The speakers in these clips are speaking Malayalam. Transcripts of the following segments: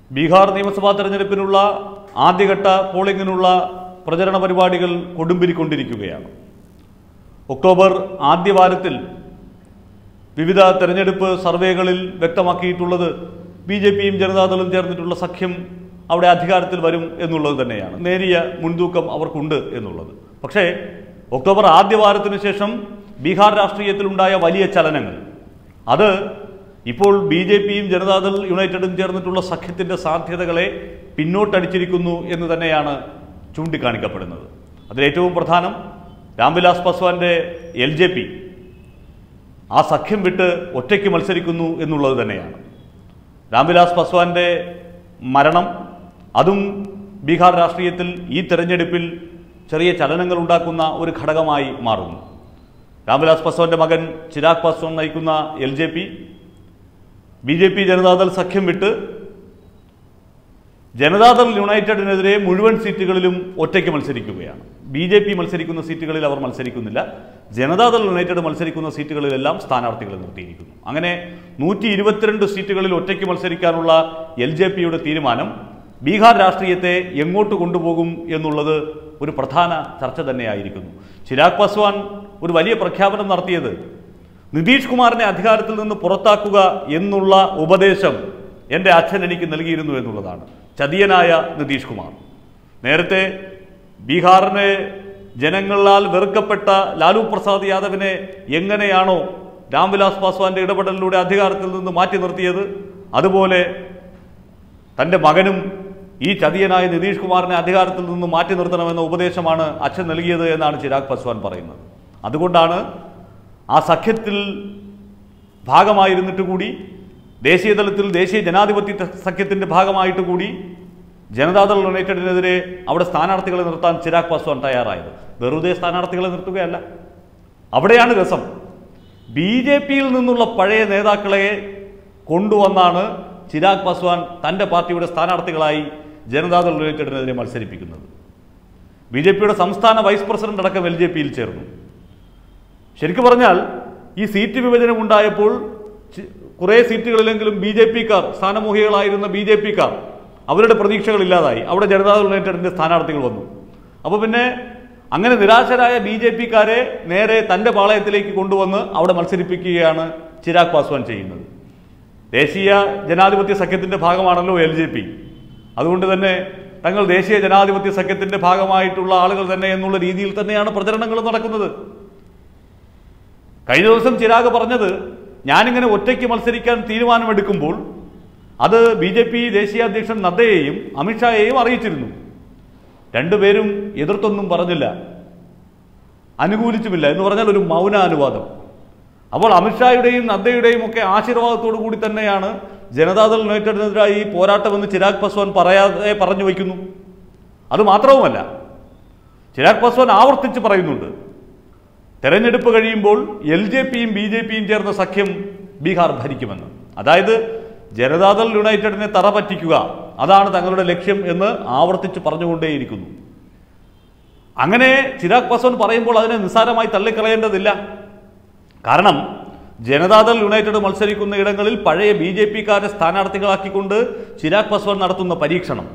ബീഹാർ നിയമസഭാ തെരഞ്ഞെടുപ്പിനുള്ള ആദ്യഘട്ട പോളിംഗിനുള്ള പ്രചരണ പരിപാടികൾ കൊടുമ്പിരിക്കൊണ്ടിരിക്കുകയാണ് ഒക്ടോബർ ആദ്യവാരത്തിൽ വിവിധ തെരഞ്ഞെടുപ്പ് സർവേകളിൽ വ്യക്തമാക്കിയിട്ടുള്ളത് ബി ജെ പിയും ജനതാദളും ചേർന്നിട്ടുള്ള സഖ്യം അവിടെ അധികാരത്തിൽ വരും എന്നുള്ളത് തന്നെയാണ് നേരിയ മുൻതൂക്കം അവർക്കുണ്ട് എന്നുള്ളത് പക്ഷേ ഒക്ടോബർ ആദ്യവാരത്തിന് ശേഷം ബീഹാർ രാഷ്ട്രീയത്തിലുണ്ടായ വലിയ ചലനങ്ങൾ അത് ഇപ്പോൾ ബി ജെ പിയും ജനതാദൾ യുണൈറ്റഡും ചേർന്നിട്ടുള്ള സഖ്യത്തിന്റെ സാധ്യതകളെ പിന്നോട്ടടിച്ചിരിക്കുന്നു എന്ന് തന്നെയാണ് ചൂണ്ടിക്കാണിക്കപ്പെടുന്നത് അതിലേറ്റവും പ്രധാനം രാംവിലാസ് പസ്വാന്റെ എൽ ജെ പി ആ സഖ്യം വിട്ട് ഒറ്റയ്ക്ക് മത്സരിക്കുന്നു എന്നുള്ളത് തന്നെയാണ് രാംവിലാസ് പസ്വാന്റെ മരണം അതും ബീഹാർ രാഷ്ട്രീയത്തിൽ ഈ തെരഞ്ഞെടുപ്പിൽ ചെറിയ ചലനങ്ങൾ ഉണ്ടാക്കുന്ന ഒരു ഘടകമായി മാറുന്നു രാംവിലാസ് പസ്വാന്റെ മകൻ ചിരാഗ് പാസ്വാൻ നയിക്കുന്ന L J P B J P Janata Dal സഖ്യം വിട്ട് ജനതാദൾ യുണൈറ്റഡിനെതിരെ മുഴുവൻ സീറ്റുകളിലും ഒറ്റയ്ക്ക് മത്സരിക്കുകയാണ് ബി ജെ പി മത്സരിക്കുന്ന സീറ്റുകളിൽ അവർ മത്സരിക്കുന്നില്ല ജനതാദൾ യുണൈറ്റഡ് മത്സരിക്കുന്ന സീറ്റുകളിലെല്ലാം സ്ഥാനാർത്ഥികളെ നിർത്തിയിരിക്കുന്നു അങ്ങനെ നൂറ്റി ഇരുപത്തിരണ്ട് സീറ്റുകളിൽ ഒറ്റയ്ക്ക് മത്സരിക്കാനുള്ള എൽ ജെ പിയുടെ തീരുമാനം ബീഹാർ രാഷ്ട്രീയത്തെ എങ്ങോട്ട് കൊണ്ടുപോകും എന്നുള്ളത് ഒരു പ്രധാന ചർച്ച തന്നെയായിരിക്കുന്നു ചിരാഗ് പാസ്വാൻ ഒരു വലിയ പ്രഖ്യാപനം നടത്തിയത് നിതീഷ് കുമാറിനെ അധികാരത്തിൽ നിന്ന് പുറത്താക്കുക എന്നുള്ള ഉപദേശം എൻ്റെ അച്ഛൻ എനിക്ക് നൽകിയിരുന്നു എന്നുള്ളതാണ് ചതിയനായ നിതീഷ് കുമാർ നേരത്തെ ബീഹാറിനെ ജനങ്ങളാൽ വെറുക്കപ്പെട്ട ലാലു പ്രസാദ് യാദവിനെ എങ്ങനെയാണോ രാംവിലാസ് പാസ്വാന്റെ ഇടപെടലിലൂടെ അധികാരത്തിൽ നിന്ന് മാറ്റി നിർത്തിയത് അതുപോലെ തൻ്റെ മകനും ഈ ചതിയനായ നിതീഷ് കുമാറിനെ അധികാരത്തിൽ നിന്ന് മാറ്റി നിർത്തണമെന്ന ഉപദേശമാണ് അച്ഛൻ നൽകിയത് എന്നാണ് ചിരാഗ് പസ്വാൻ പറയുന്നത് അതുകൊണ്ടാണ് ആ സഖ്യത്തിൽ ഭാഗമായിരുന്നിട്ട് കൂടി ദേശീയ തലത്തിൽ ദേശീയ ജനാധിപത്യ സഖ്യത്തിന്റെ ഭാഗമായിട്ട് കൂടി ജനതാദൾ യുണൈറ്റഡിനെതിരെ അവിടെ സ്ഥാനാർത്ഥികളെ നിർത്താൻ ചിരാഗ് പാസ്വാൻ തയ്യാറായത് വെറുതെ സ്ഥാനാർത്ഥികളെ നിർത്തുകയല്ല അവിടെയാണ് രസം ബി ജെ പിയിൽ നിന്നുള്ള പഴയ നേതാക്കളെ കൊണ്ടുവന്നാണ് ചിരാഗ് പാസ്വാൻ തൻ്റെ പാർട്ടിയുടെ സ്ഥാനാർത്ഥികളായി ജനതാദൾ യുണൈറ്റഡിനെതിരെ മത്സരിപ്പിക്കുന്നത് ബി ജെ പിയുടെ സംസ്ഥാന വൈസ് പ്രസിഡന്റ് അടക്കം എൽ ജെ പിയിൽ ചേർന്നു ശരിക്കും പറഞ്ഞാൽ ഈ സീറ്റ് വിഭജനം ഉണ്ടായപ്പോൾ ചി- കുറേ സീറ്റുകളിലെങ്കിലും ബി ജെ പിക്കാർ സ്ഥാനമോഹികളായിരുന്ന ബി ജെ പിക്കാർ അവരുടെ പ്രതീക്ഷകൾ ഇല്ലാതായി അവിടെ ജനതാദൾ യുണൈറ്റഡിന്റെ സ്ഥാനാർത്ഥികൾ വന്നു അപ്പോൾ പിന്നെ അങ്ങനെ നിരാശരായ ബി ജെ പിക്കാരെ നേരെ തൻ്റെ പാളയത്തിലേക്ക് കൊണ്ടുവന്ന് അവിടെ മത്സരിപ്പിക്കുകയാണ് ചിരാഗ് പാസ്വാൻ ചെയ്യുന്നത് ദേശീയ ജനാധിപത്യ സഖ്യത്തിന്റെ ഭാഗമാണല്ലോ എൽ ജെ പി അതുകൊണ്ട് തന്നെ തങ്ങൾ ദേശീയ ജനാധിപത്യ സഖ്യത്തിന്റെ ഭാഗമായിട്ടുള്ള ആളുകൾ തന്നെ എന്നുള്ള രീതിയിൽ തന്നെയാണ് പ്രചരണങ്ങൾ നടക്കുന്നത് കഴിഞ്ഞ ദിവസം ചിരാഗ് പറഞ്ഞത് ഞാനിങ്ങനെ ഒറ്റയ്ക്ക് മത്സരിക്കാൻ തീരുമാനമെടുക്കുമ്പോൾ അത് ബി ജെ പി ദേശീയ അധ്യക്ഷൻ നദ്ദയെയും അമിത്ഷായെയും അറിയിച്ചിരുന്നു രണ്ടുപേരും എതിർത്തൊന്നും പറഞ്ഞില്ല അനുകൂലിച്ചുമില്ല എന്ന് പറഞ്ഞാൽ ഒരു മൗനാനുവാദം അപ്പോൾ അമിത്ഷായുടെയും നദ്ദയുടെയും ഒക്കെ ആശീർവാദത്തോടു കൂടി തന്നെയാണ് ജനതാദൾ യുണൈറ്റഡിനെതിരായി ഈ പോരാട്ടമെന്ന് ചിരാഗ് പസ്വാൻ പറയാതെ പറഞ്ഞു വയ്ക്കുന്നു അത് മാത്രവുമല്ല ചിരാഗ് പസ്വാൻ ആവർത്തിച്ച് പറയുന്നുണ്ട് തെരഞ്ഞെടുപ്പ് കഴിയുമ്പോൾ എൽ ജെ പിയും ബി ജെ പിയും ചേർന്ന സഖ്യം ബീഹാർ ഭരിക്കുമെന്ന് അതായത് ജനതാദൾ യുണൈറ്റഡിനെ തറ പറ്റിക്കുക അതാണ് തങ്ങളുടെ ലക്ഷ്യം എന്ന് ആവർത്തിച്ച് പറഞ്ഞുകൊണ്ടേയിരിക്കുന്നു അങ്ങനെ ചിരാഗ് പാസ്വാൻ പറയുമ്പോൾ അതിനെ നിസ്സാരമായി തള്ളിക്കളയേണ്ടതില്ല കാരണം ജനതാദൾ യുണൈറ്റഡ് മത്സരിക്കുന്ന ഇടങ്ങളിൽ പഴയ ബി ജെ പിക്കാരെ സ്ഥാനാർത്ഥികളാക്കിക്കൊണ്ട് ചിരാഗ് പാസ്വാൻ നടത്തുന്ന പരീക്ഷണം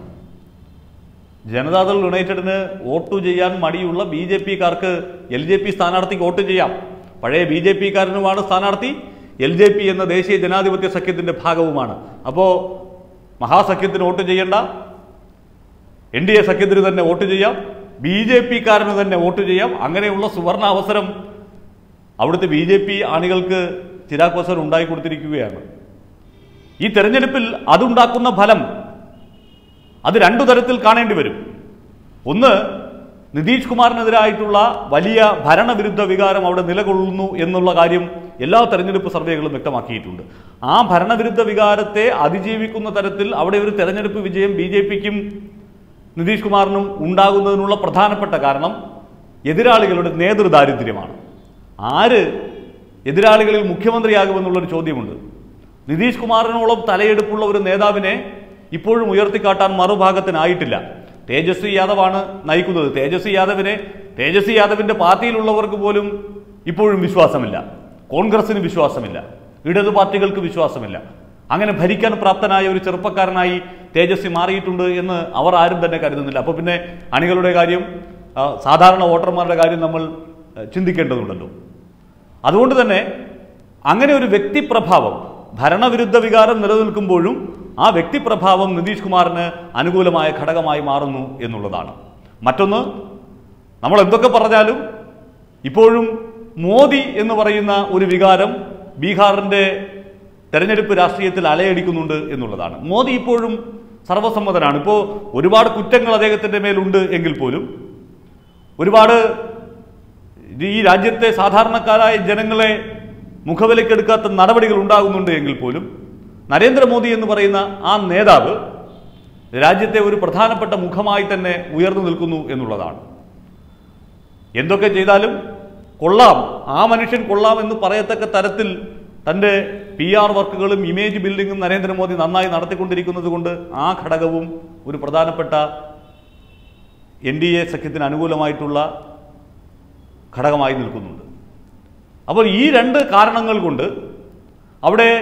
ജനതാദൾ യുണൈറ്റഡിന് വോട്ട് ചെയ്യാൻ മടിയുള്ള ബി ജെ പിക്കാർക്ക് എൽ ജെ പി സ്ഥാനാർത്ഥിക്ക് വോട്ട് ചെയ്യാം പഴയ ബി ജെ പിക്കാരനുമാണ് സ്ഥാനാർത്ഥി എൽ ജെ പി എന്ന ദേശീയ ജനാധിപത്യ സഖ്യത്തിന്റെ ഭാഗവുമാണ് അപ്പോൾ മഹാസഖ്യത്തിന് വോട്ട് ചെയ്യേണ്ട എൻ ഡി എ സഖ്യത്തിന് തന്നെ വോട്ട് ചെയ്യാം ബി ജെ പിക്കാരന് തന്നെ വോട്ട് ചെയ്യാം അങ്ങനെയുള്ള സുവർണ അവസരം അവിടുത്തെ ബി ജെ പി അണികൾക്ക് ചിരാഗ് പാസ്വാൻ ഉണ്ടാക്കി കൊടുത്തിരിക്കുകയാണ് ഈ തെരഞ്ഞെടുപ്പിൽ അതുണ്ടാക്കുന്ന ഫലം അത് രണ്ടു തരത്തിൽ കാണേണ്ടി വരും ഒന്ന് നിതീഷ് കുമാറിനെതിരായിട്ടുള്ള വലിയ ഭരണവിരുദ്ധ വികാരം അവിടെ നിലകൊള്ളുന്നു എന്നുള്ള കാര്യം എല്ലാ തെരഞ്ഞെടുപ്പ് സർവേകളും വ്യക്തമാക്കിയിട്ടുണ്ട് ആ ഭരണവിരുദ്ധ വികാരത്തെ അതിജീവിക്കുന്ന തരത്തിൽ അവിടെ ഒരു തെരഞ്ഞെടുപ്പ് വിജയം ബി ജെ പിക്കും നിതീഷ് കുമാറിനും ഉണ്ടാകുന്നതിനുള്ള പ്രധാനപ്പെട്ട കാരണം എതിരാളികളുടെ നേതൃദാരിദ്ര്യമാണ് ആര് എതിരാളികളിൽ മുഖ്യമന്ത്രിയാകുമെന്നുള്ളൊരു ചോദ്യമുണ്ട് നിതീഷ് കുമാറിനോളം തലയെടുപ്പുള്ള ഒരു നേതാവിനെ ഇപ്പോഴും ഉയർത്തിക്കാട്ടാൻ മറുഭാഗത്തിനായിട്ടില്ല തേജസ്വി യാദവാണ് നയിക്കുന്നത് തേജസ്വി യാദവിനെ തേജസ്വി യാദവിന്റെ പാർട്ടിയിലുള്ളവർക്ക് പോലും ഇപ്പോഴും വിശ്വാസമില്ല കോൺഗ്രസിന് വിശ്വാസമില്ല ഇടതു പാർട്ടികൾക്ക് വിശ്വാസമില്ല അങ്ങനെ ഭരിക്കാൻ പ്രാപ്തനായ ഒരു ചെറുപ്പക്കാരനായി തേജസ്വി മാറിയിട്ടുണ്ട് എന്ന് അവർ ആരും തന്നെ കരുതുന്നില്ല അപ്പോൾ പിന്നെ അണികളുടെ കാര്യം ആ, സാധാരണ വോട്ടർമാരുടെ കാര്യം നമ്മൾ ആ, ചിന്തിക്കേണ്ടതുണ്ടല്ലോ അതുകൊണ്ട് തന്നെ അങ്ങനെ ഒരു വ്യക്തിപ്രഭാവം ഭരണവിരുദ്ധ വികാരം നിലനിൽക്കുമ്പോഴും ആ വ്യക്തിപ്രഭാവം നിതീഷ് കുമാറിന് അനുകൂലമായ ഘടകമായി മാറുന്നു എന്നുള്ളതാണ് മറ്റൊന്ന് നമ്മൾ എന്തൊക്കെ പറഞ്ഞാലും ഇപ്പോഴും മോദി എന്ന് പറയുന്ന ഒരു വികാരം ബീഹാറിൻ്റെ തെരഞ്ഞെടുപ്പ് രാഷ്ട്രീയത്തിൽ അലയടിക്കുന്നുണ്ട് എന്നുള്ളതാണ് മോദി ഇപ്പോഴും സർവസമ്മതനാണ് ഇപ്പോൾ ഒരുപാട് കുറ്റങ്ങൾ അദ്ദേഹത്തിൻ്റെ മേലുണ്ട് എങ്കിൽ പോലും ഒരുപാട് ഈ രാജ്യത്തെ സാധാരണക്കാരായ ജനങ്ങളെ മുഖവിലക്കെടുക്കാത്ത നടപടികൾ ഉണ്ടാകുന്നുണ്ട് എങ്കിൽ പോലും നരേന്ദ്രമോദി എന്ന് പറയുന്ന ആ നേതാവ് രാജ്യത്തെ ഒരു പ്രധാനപ്പെട്ട മുഖമായി തന്നെ ഉയർന്നു നിൽക്കുന്നു എന്നുള്ളതാണ് എന്തൊക്കെ ചെയ്താലും കൊള്ളാം ആ മനുഷ്യൻ കൊള്ളാം എന്ന് പറയത്തക്ക തരത്തിൽ തൻ്റെ പി ആർ വർക്കുകളും ഇമേജ് ബിൽഡിങ്ങും നരേന്ദ്രമോദി നന്നായി നടത്തിക്കൊണ്ടിരിക്കുന്നത് കൊണ്ട് ആ ഘടകവും ഒരു പ്രധാനപ്പെട്ട എൻ ഡി എ സഖ്യത്തിന് അനുകൂലമായിട്ടുള്ള ഘടകമായി നിൽക്കുന്നുണ്ട് അപ്പോൾ ഈ രണ്ട് കാരണങ്ങൾ കൊണ്ട് അവിടെ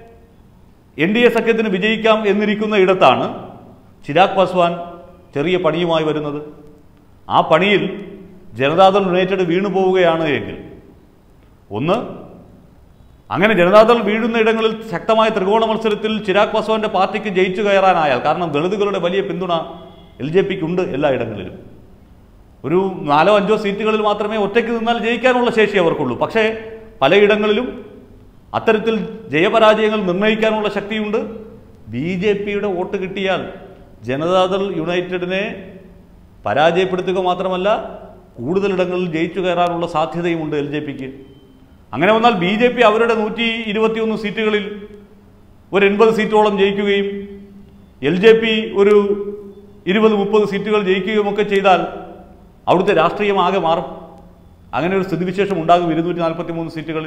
എൻ ഡി എ സഖ്യത്തിന് വിജയിക്കാം എന്നിരിക്കുന്ന ഇടത്താണ് ചിരാഗ് പാസ്വാൻ ചെറിയ പണിയുമായി വരുന്നത് ആ പണിയിൽ ജനതാദൾ യുണൈറ്റഡ് വീണു പോവുകയാണ് എങ്കിൽ ഒന്ന് അങ്ങനെ ജനതാദൾ വീഴുന്ന ഇടങ്ങളിൽ ശക്തമായ ത്രികോണ മത്സരത്തിൽ ചിരാഗ് പാസ്വാന്റെ പാർട്ടിക്ക് ജയിച്ചു കയറാനായാൽ കാരണം ദളിതുകളുടെ വലിയ പിന്തുണ എൽ ജെ പിക്ക് ഉണ്ട് എല്ലായിടങ്ങളിലും ഒരു നാലോ അഞ്ചോ സീറ്റുകളിൽ മാത്രമേ ഒറ്റയ്ക്ക് നിന്നാൽ ജയിക്കാനുള്ള ശേഷി അവർക്കുള്ളൂ പക്ഷേ പലയിടങ്ങളിലും അത്തരത്തിൽ ജയപരാജയങ്ങൾ നിർണ്ണയിക്കാനുള്ള ശക്തിയുണ്ട് ബി ജെ പിയുടെ വോട്ട് കിട്ടിയാൽ ജനതാദൾ യുണൈറ്റഡിനെ പരാജയപ്പെടുത്തുക മാത്രമല്ല കൂടുതലിടങ്ങളിൽ ജയിച്ചു കയറാനുള്ള സാധ്യതയുമുണ്ട് എൽ ജെ പിക്ക് അങ്ങനെ വന്നാൽ ബി ജെ പി അവരുടെ നൂറ്റി ഇരുപത്തിയൊന്ന് സീറ്റുകളിൽ ഒരു എൺപത് സീറ്റോളം ജയിക്കുകയും എൽ ജെ പി ഒരു ഇരുപത് മുപ്പത് സീറ്റുകൾ ജയിക്കുകയും ഒക്കെ ചെയ്താൽ അവിടുത്തെ രാഷ്ട്രീയം ആകെ മാറും അങ്ങനെ ഒരു സ്ഥിതിവിശേഷം ഉണ്ടാകും ഇരുന്നൂറ്റി നാൽപ്പത്തി മൂന്ന് സീറ്റുകളിൽ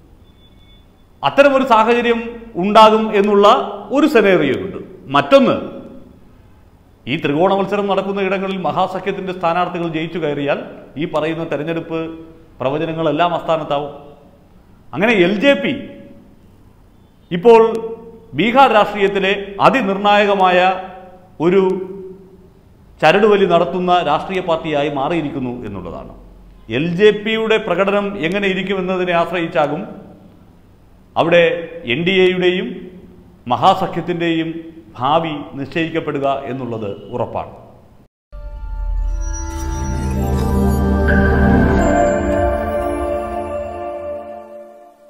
അത്തരമൊരു സാഹചര്യം ഉണ്ടാകും എന്നുള്ള ഒരു സെനേറിയുണ്ട് മറ്റൊന്ന് ഈ ത്രികോണ മത്സരം നടക്കുന്ന ഇടങ്ങളിൽ മഹാസഖ്യത്തിന്റെ സ്ഥാനാർത്ഥികൾ ജയിച്ചു കയറിയാൽ ഈ പറയുന്ന തെരഞ്ഞെടുപ്പ് പ്രവചനങ്ങളെല്ലാം അസ്ഥാനത്താവും അങ്ങനെ എൽ ജെ പി ഇപ്പോൾ ബീഹാർ രാഷ്ട്രീയത്തിലെ അതിനിർണായകമായ ഒരു ചരടുവലി നടത്തുന്ന രാഷ്ട്രീയ പാർട്ടിയായി മാറിയിരിക്കുന്നു എന്നുള്ളതാണ് എൽ ജെ പിയുടെ പ്രകടനം എങ്ങനെ ഇരിക്കുമെന്നതിനെ ആശ്രയിച്ചാകും അവിടെ എൻ ഡി എയുടെയും മഹാസഖ്യത്തിൻ്റെയും ഭാവി നിശ്ചയിക്കപ്പെടുക എന്നുള്ളത് ഉറപ്പാണ്